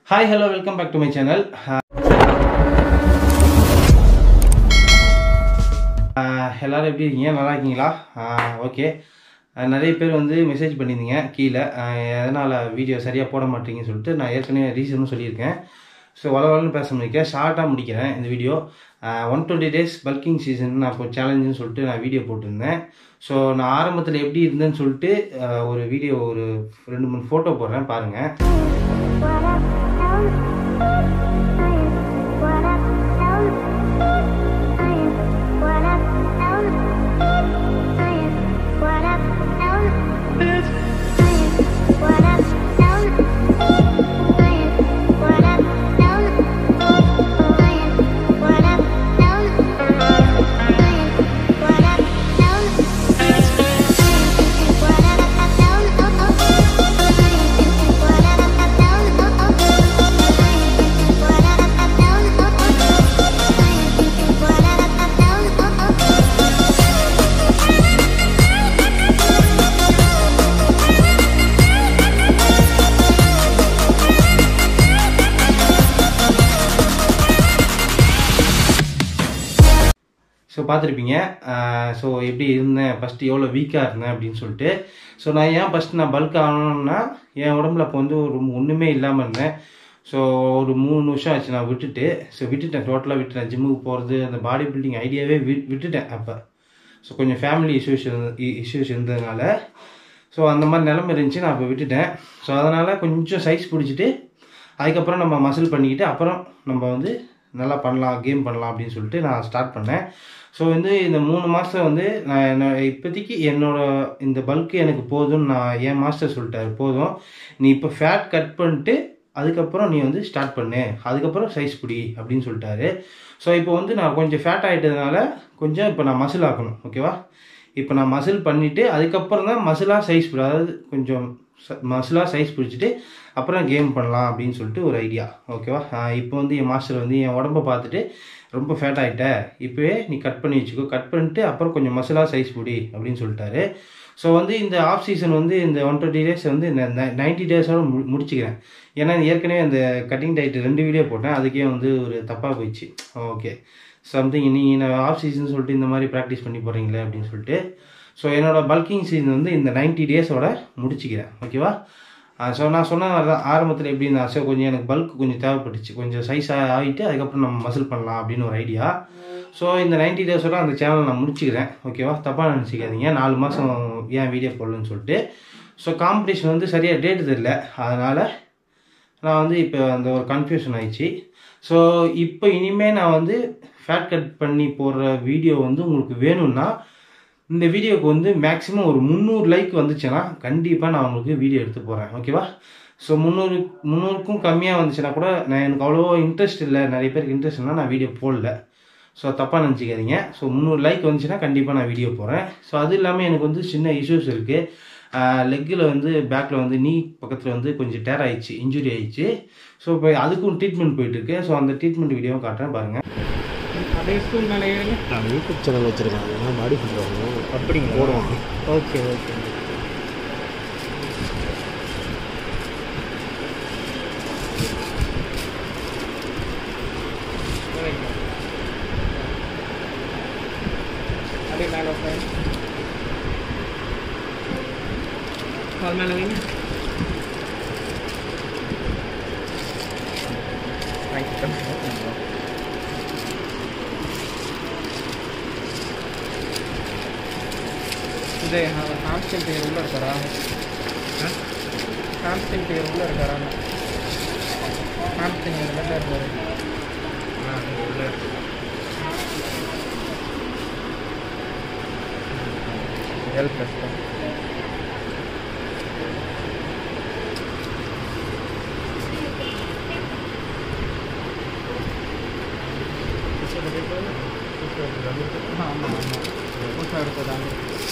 Hi hello welcome back to my channel எல்லோரும் எப்படி இருக்கீங்க நல்லா இருக்கீங்களா ஓகே நிறைய பேர் வந்து மெசேஜ் பண்ணியிருந்தீங்க கீழே எதனால் வீடியோ சரியாக போட மாட்டீங்கன்னு சொல்லிட்டு நான் ஏற்கனவே ரீசனும் சொல்லியிருக்கேன் ஸோ வளவலன்னு பேச முடிக்க ஷார்ட்டாக முடிக்கிறேன் இந்த video one twenty days bulking season நான் இப்போ சேலஞ்சுன்னு சொல்லிட்டு நான் வீடியோ போட்டிருந்தேன் ஸோ நான் ஆரம்பத்தில் எப்படி இருந்தேன்னு சொல்லிட்டு அஹ், ஒரு வீடியோ ஒரு ரெண்டு மூணு ஃபோட்டோ போடுறேன் பாருங்கள் What up, down? What up, down? What up, down? What up, down? What up, down? What up, down? What up, down? What up, down? So பார்த்துருப்பீங்க ஸோ எப்படி இருந்தேன் ஃபஸ்ட்டு எவ்வளோ வீக்காக இருந்தேன் அப்படின்னு சொல்லிட்டு ஸோ நான் ஏன் ஃபஸ்ட்டு நான் பல்க் ஆகணும்னா என் உடம்புல அப்போ வந்து ஒரு ஒன்றுமே இல்லாமல் இருந்தேன் ஸோ ஒரு மூணு வருஷம் ஆச்சு நான் விட்டுட்டு ஸோ விட்டுட்டேன் டோட்டலாக விட்டுட்டேன் ஜிம்முக்கு போகிறது அந்த பாடி பில்டிங் ஐடியாவே வி விட்டுட்டேன் அப்போ ஸோ கொஞ்சம் ஃபேமிலி இஷ்யூஸ் இஷ்யூஸ் இருந்ததுனால ஸோ அந்த மாதிரி நிலமை இருந்துச்சு நான் அப்போ விட்டுட்டேன் ஸோ அதனால் கொஞ்சம் சைஸ் பிடிச்சிட்டு அதுக்கப்புறம் நம்ம மசில் பண்ணிக்கிட்டு அப்புறம் நம்ம வந்து நல்லா பண்ணலாம் கேம் பண்ணலாம் அப்படின்னு சொல்லிட்டு நான் ஸ்டார்ட் பண்ணேன் ஸோ வந்து இந்த மூணு மாதம் வந்து நான் என்ன இப்போதைக்கு என்னோட இந்த பல்க்கு எனக்கு போதும்னு நான் என் மாஸ்டர் சொல்லிட்டாரு போதும் நீ இப்போ ஃபேட் கட் பண்ணிட்டு அதுக்கப்புறம் நீ வந்து ஸ்டார்ட் பண்ணு அதுக்கப்புறம் சைஸ் பிடி அப்படின்னு சொல்லிட்டாரு ஸோ இப்போ வந்து நான் கொஞ்சம் ஃபேட் ஆகிட்டதுனால கொஞ்சம் இப்போ நான் மசில் ஆக்கணும் ஓகேவா இப்போ நான் மசில் பண்ணிவிட்டு அதுக்கப்புறம் தான் மசிலாக சைஸ் பிடி அதாவது கொஞ்சம் மசிலாக சைஸ் பிடிச்சிட்டு அப்புறம் கேம் பண்ணலாம் அப்படின்னு சொல்லிட்டு ஒரு ஐடியா ஓகேவா இப்போ வந்து என் மாஸ்டர் வந்து என் உடம்ப பார்த்துட்டு ரொம்ப ஃபேட் ஆகிட்ட இப்போவே நீ கட் பண்ணி வச்சுக்கோ கட் பண்ணிட்டு அப்புறம் கொஞ்சம் மசிலாக சைஸ் பிடி அப்படின்னு சொல்லிட்டாரு ஸோ வந்து இந்த ஆஃப் சீசன் வந்து இந்த ஒன் டுவெண்ட்டி டேஸ் வந்து நைன்ட்டி டேஸோட மு முடிச்சுக்கிறேன் ஏன்னா ஏற்கனவே அந்த கட்டிங் டயட் ரெண்டு வீடியோ போட்டேன் அதுக்கே வந்து ஒரு தப்பாக போயிடுச்சு ஓகே சம்திங் நீங்கள் ஆஃப் சீசன் சொல்லிட்டு இந்த மாதிரி ப்ராக்டிஸ் பண்ணி போகிறீங்களே அப்படின்னு சொல்லிட்டு ஸோ என்னோட பல்கிங் சீசன் வந்து இந்த நைன்ட்டி டேஸோட முடிச்சுக்கிறேன் ஓகேவா ஸோ நான் சொன்ன மாதிரி தான் ஆரம்பத்தில் எப்படி நான் ஸோ கொஞ்சம் எனக்கு பல்க் கொஞ்சம் தேவைப்பட்டுச்சு கொஞ்சம் சைஸ் ஆகிட்டு அதுக்கப்புறம் நம்ம மசில் பண்ணலாம் அப்படின்னு ஒரு ஐடியா ஸோ இந்த நைன்ட்டி டேஸோட அந்த சேனல் நான் முடிச்சுக்கிறேன் ஓகேவா தப்பாக நினச்சிக்காதீங்க நாலு மாதம் ஏன் வீடியோ போடலன்னு சொல்லிட்டு ஸோ காம்படிஷன் வந்து சரியாக டேட் தெரியல அதனால் நான் வந்து இப்போ அந்த ஒரு கன்ஃபியூஷன் ஆயிடுச்சு ஸோ இப்போ இனிமேல் நான் வந்து ஃபேட் கட் பண்ணி போடுற வீடியோ வந்து உங்களுக்கு வேணும்னா இந்த வீடியோக்கு வந்து மேக்ஸிமம் ஒரு முந்நூறு லைக் வந்துச்சுன்னா கண்டிப்பாக நான் உங்களுக்கு வீடியோ எடுத்து போகிறேன் ஓகேவா ஸோ முந்நூறு முந்நூறுக்கும் கம்மியாக வந்துச்சுன்னா கூட நான் எனக்கு அவ்வளோ இன்ட்ரெஸ்ட் இல்லை நிறைய பேருக்கு இன்ட்ரெஸ்ட் இல்லைனா நான் வீடியோ போடல ஸோ தப்பாக நினச்சிக்காதீங்க ஸோ முந்நூறு லைக் வந்துச்சுன்னா கண்டிப்பாக நான் வீடியோ போகிறேன் ஸோ அது இல்லாமல் எனக்கு வந்து சின்ன இஷ்யூஸ் இருக்குது லெக்கில் வந்து பேக்கில் வந்து நீ பக்கத்தில் வந்து கொஞ்சம் டேர் ஆயிடுச்சு இன்ஜுரி ஆயிடுச்சு ஸோ இப்போ அதுக்கும் ட்ரீட்மெண்ட் போயிட்டுருக்கு ஸோ அந்த ட்ரீட்மெண்ட் வீடியோவும் காட்டுறேன் பாருங்கள் அப்படியே ஸ்கூல் மேலே ஏறுங்க நான் யூடியூப் சேனல் வச்சுருக்காங்க பாடி பண்ணுறாங்க அப்படிங்களா போடுவாங்க ஓகே ஓகே அப்படியே மேலே உட்காரு கால் மேலே வைங்க இது ஹாம்ஸ்டிங் பேர் உள்ள இருக்காரா ஹாம்ஸ்டிங் பேர் உள்ள இருக்காரா ஹாம்ஸ்டிங் உள்ள இருக்காரு உள்ள இருக்கு எல் ப்ளஸ் ஆமாம் ஆமாம் புதுசாக எடுத்ததாங்க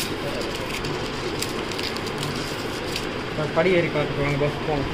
படி ஏறி பார்த்துக்கோங்க பஸ் போகணும்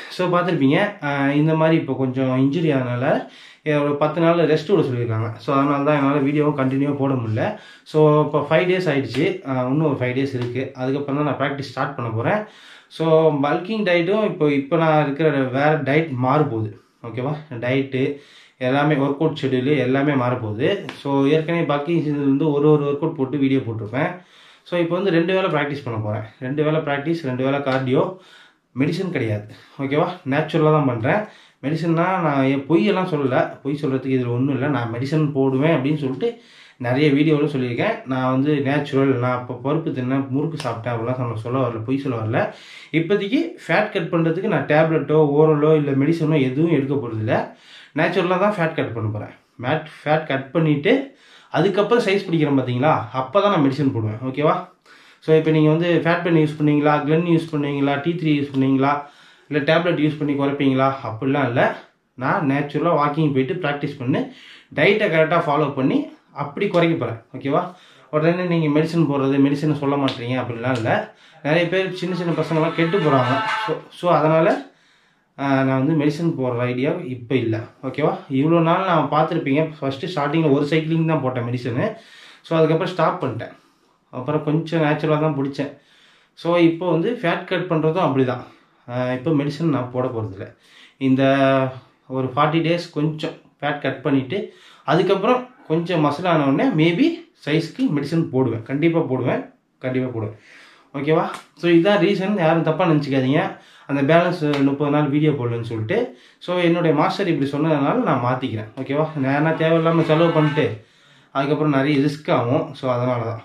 ஸோ பார்த்துருப்பீங்க ஆஹ் இந்த மாதிரி இப்போ கொஞ்சம் இன்ஜுரி ஆனனால eh, ஒரு பத்து நாள் ரெஸ்ட் விட சொல்லியிருக்காங்க ஸோ அதனால தான் என்னால் வீடியோவும் கண்டினியூவாக போட முடியல ஸோ இப்போ ஃபைவ் டேஸ் ஆயிடுச்சு ஆஹ் இன்னும் ஒரு ஃபைவ் டேஸ் இருக்குது அதுக்கப்புறம் தான் நான் ப்ராக்டிஸ் ஸ்டார்ட் பண்ண போகிறேன் ஸோ பல்கிங் டயட்டும் இப்போ இப்போ நான் இருக்கிற வேறு டயட் மாறப்போகுது ஓகேவா டயட்டு எல்லாமே ஒர்க் அவுட் ஷெடியூலு எல்லாமே மாறப்போகுது ஸோ ஏற்கனவே பல்கிங் வந்து ஒரு ஒரு ஒர்க் அவுட் போட்டு வீடியோ போட்டிருப்பேன் ஸோ இப்போ வந்து ரெண்டு வேளை ப்ராக்டிஸ் பண்ண போகிறேன் ரெண்டு வேளை ப்ராக்டிஸ் ரெண்டு வேளை கார்டியோ மெடிசன் கிடையாது ஓகேவா நேச்சுரலாக தான் பண்ணுறேன் மெடிசன்னா நான் என் பொய்யெல்லாம் சொல்லலை பொய் சொல்கிறதுக்கு இதில் ஒன்றும் இல்லை நான் மெடிசன் போடுவேன் அப்படின்னு சொல்லிட்டு நிறைய வீடியோவில் சொல்லியிருக்கேன் நான் வந்து நேச்சுரல் நான் இப்போ பருப்பு தின்னேன் முறுக்கு சாப்பிட்டேன் அப்படிலாம் சொல்ல சொல்ல வரல பொய் சொல்ல வரல இப்போதைக்கு ஃபேட் கட் பண்ணுறதுக்கு நான் டேப்லெட்டோ ஓரலோ இல்லை மெடிசனோ எதுவும் எடுக்க போகிறதில்ல நேச்சுரலாக தான் ஃபேட் கட் பண்ண போகிறேன் மேட் ஃபேட் கட் பண்ணிவிட்டு அதுக்கப்புறம் சைஸ் பிடிக்கிறேன் பார்த்தீங்களா அப்போ தான் நான் மெடிசன் போடுவேன் ஓகேவா ஸோ இப்போ நீங்கள் வந்து ஃபேட் பென் யூஸ் பண்ணீங்களா க்ளென் யூஸ் பண்ணீங்களா டி த்ரீ யூஸ் பண்ணீங்களா இல்லை டேப்லெட் யூஸ் பண்ணி குறைப்பீங்களா அப்படிலாம் இல்லை நான் நேச்சுரலாக வாக்கிங் போயிட்டு ப்ராக்டிஸ் பண்ணி டயட்டை கரெக்டாக ஃபாலோ பண்ணி அப்படி குறைக்க போகிறேன் ஓகேவா உடனே நீங்கள் மெடிசன் போடுறது மெடிசனை சொல்ல மாட்டீங்க அப்படிலாம் இல்லை நிறைய பேர் சின்ன சின்ன பசங்களாம் கெட்டு போகிறாங்க ஸோ ஸோ அதனால் நான் வந்து மெடிசன் போடுற ஐடியா இப்போ இல்லை ஓகேவா இவ்வளோ நாள் நான் பார்த்துருப்பீங்க ஃபஸ்ட்டு ஸ்டார்டிங்கில் ஒரு சைக்கிளிங் தான் போட்டேன் மெடிசனு ஸோ அதுக்கப்புறம் ஸ்டாப் பண்ணிட்டேன் அப்புறம் கொஞ்சம் நேச்சுரலாக தான் பிடிச்சேன் ஸோ இப்போ வந்து ஃபேட் கட் பண்ணுறதும் அப்படி தான் இப்போ மெடிசன் நான் போட போகிறதில்ல இந்த ஒரு ஃபார்ட்டி டேஸ் கொஞ்சம் ஃபேட் கட் பண்ணிவிட்டு அதுக்கப்புறம் கொஞ்சம் மசில் ஆனவுடனே மேபி சைஸ்க்கு மெடிசன் போடுவேன் கண்டிப்பாக போடுவேன் கண்டிப்பாக போடுவேன் ஓகேவா ஸோ இதுதான் ரீசன் யாரும் தப்பாக நினச்சிக்காதீங்க அந்த பேலன்ஸ் முப்பது நாள் வீடியோ போடலன்னு சொல்லிட்டு ஸோ என்னுடைய மாஸ்டர் இப்படி சொன்னதுனால நான் மாற்றிக்கிறேன் ஓகேவா நான் என்ன தேவையில்லாமல் செலவு பண்ணிட்டு அதுக்கப்புறம் நிறைய ரிஸ்க் ஆகும் ஸோ அதனால தான்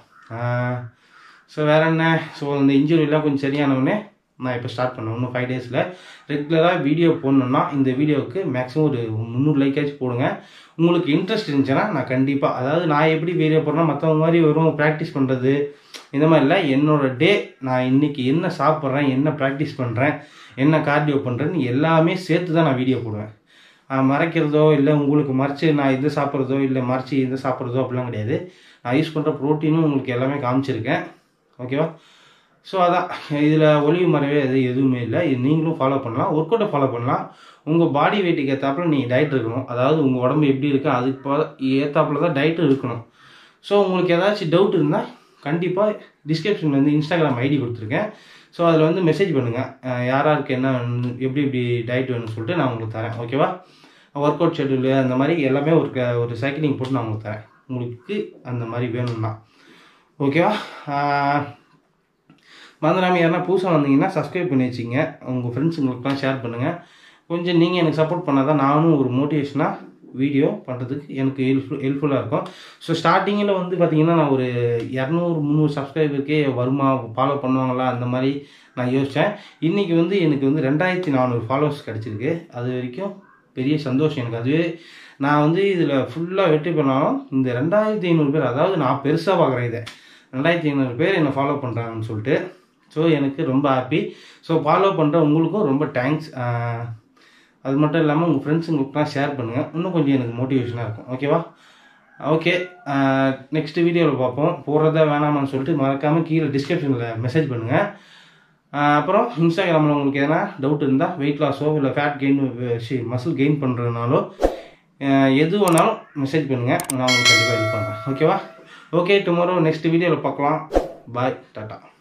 ஸோ வேற என்ன ஸோ இந்த இன்ஜுரிலாம் கொஞ்சம் சரியானவுடனே நான் இப்போ ஸ்டார்ட் பண்ணேன் இன்னும் ஃபைவ் டேஸில் ரெகுலராக வீடியோ போடணுன்னா இந்த வீடியோவுக்கு மேக்ஸிமம் ஒரு முந்நூறு லைக்காச்சும் போடுங்க உங்களுக்கு இன்ட்ரெஸ்ட் இருந்துச்சுன்னா நான் கண்டிப்பாக அதாவது நான் எப்படி வீடியோ போடுறேன்னா மற்றவங்க மாதிரி வெறும் ப்ராக்டிஸ் பண்ணுறது இந்த மாதிரி இல்லை என்னோட டே நான் இன்னைக்கு என்ன சாப்பிட்றேன் என்ன ப்ராக்டிஸ் பண்ணுறேன் என்ன கார்டியோ பண்ணுறேன்னு எல்லாமே சேர்த்து தான் நான் வீடியோ போடுவேன் ஆஹ் மறைக்கிறதோ இல்லை உங்களுக்கு மறைச்சு நான் இது சாப்பிட்றதோ இல்லை மறைச்சி இது சாப்பிட்றதோ அப்படிலாம் கிடையாது நான் யூஸ் பண்ணுற ப்ரோட்டீனும் உங்களுக்கு எல்லாமே காமிச்சிருக்கேன் ஓகேவா ஸோ அதான் இதில் ஒளிவு மறைவே எது எதுவுமே இல்லை இது நீங்களும் ஃபாலோ பண்ணலாம் ஒர்க் அவுட்டை ஃபாலோ பண்ணலாம் உங்கள் பாடி வெயிட்டுக்கு ஏற்றாப்புல நீங்கள் டயட் இருக்கணும் அதாவது உங்கள் உடம்பு எப்படி இருக்கோ அதுக்கு பா- ஏத்தாப்புல தான் டயட்டும் இருக்கணும் ஸோ உங்களுக்கு ஏதாச்சும் டவுட் இருந்தால் கண்டிப்பாக டிஸ்கிரிப்ஷனில் வந்து இன்ஸ்டாகிராம் ஐடி கொடுத்துருக்கேன் ஸோ அதில் வந்து மெசேஜ் பண்ணுங்கள் யாராருக்கு என்ன வேணும், எப்படி எப்படி டயட் வேணும்னு சொல்லிட்டு நான் உங்களுக்கு தரேன் ஓகேவா ஒர்க் அவுட் ஷெட்யூலு அந்த மாதிரி எல்லாமே ஒரு க- ஒரு சைக்கிளிங் போட்டு நான் உங்களுக்கு தரேன் உங்களுக்கு அந்த மாதிரி வேணும்னா ஓகேவா மறந்துடாமல் யாருன்னா புதுசாக வந்தீங்கன்னா சப்ஸ்கிரைப் பண்ணி வச்சுங்க உங்கள் ஃப்ரெண்ட்ஸுங்களுக்குலாம் ஷேர் பண்ணுங்கள் கொஞ்சம் நீங்கள் எனக்கு சப்போர்ட் பண்ணால் தான் நானும் ஒரு மோட்டிவேஷனாக வீடியோ பண்ணுறதுக்கு எனக்கு ஹெல்ப்ஃபுல் ஹெல்ப்ஃபுல்லாக இருக்கும் ஸோ ஸ்டார்டிங்கில் வந்து பார்த்தீங்கன்னா நான் ஒரு இரநூறு முந்நூறு சப்ஸ்கிரைபருக்கே வருமா ஃபாலோ பண்ணுவாங்களா அந்த மாதிரி நான் யோசித்தேன் இன்றைக்கி வந்து எனக்கு வந்து ரெண்டாயிரத்தி நானூறு ஃபாலோவர்ஸ் கிடச்சிருக்கு அது வரைக்கும் பெரிய சந்தோஷம் எனக்கு அதுவே நான் வந்து இதில் ஃபுல்லாக வெற்றி பண்ணாலும் இந்த ரெண்டாயிரத்தி ஐநூறு பேர் அதாவது நான் பெருசாக பார்க்குறேன் இதை ரெண்டாயிரத்தி ஐநூறு பேர் என்னை ஃபாலோ பண்ணுறாங்கன்னு சொல்லிட்டு ஸோ எனக்கு ரொம்ப ஹாப்பி ஸோ ஃபாலோ பண்ணுற உங்களுக்கும் ரொம்ப தேங்க்ஸ் அது மட்டும் இல்லாமல் உங்கள் ஃப்ரெண்ட்ஸுங்களுக்குலாம் ஷேர் பண்ணுங்கள் இன்னும் கொஞ்சம் எனக்கு மோட்டிவேஷனாக இருக்கும் ஓகேவா ஓகே நெக்ஸ்ட் வீடியோவில் பார்ப்போம் போடுறதா வேணாமான்னு சொல்லிட்டு மறக்காமல் கீழே டிஸ்கிரிப்ஷனில் மெசேஜ் பண்ணுங்கள் அப்புறம் இன்ஸ்டாகிராமில் உங்களுக்கு எதனா டவுட் இருந்தால் வெயிட் லாஸோ இல்லை ஃபேட் கெயின் மசில் கெயின் பண்ணுறதுனாலோ எது வேணாலும் மெசேஜ் பண்ணுங்கள் நான் உங்களுக்கு கண்டிப்பாக ஹெல்ப் பண்ணுறேன் ஓகேவா ஓகே டுமாரோ நெக்ஸ்ட் வீடியோவில் பார்க்கலாம் பாய் டாட்டா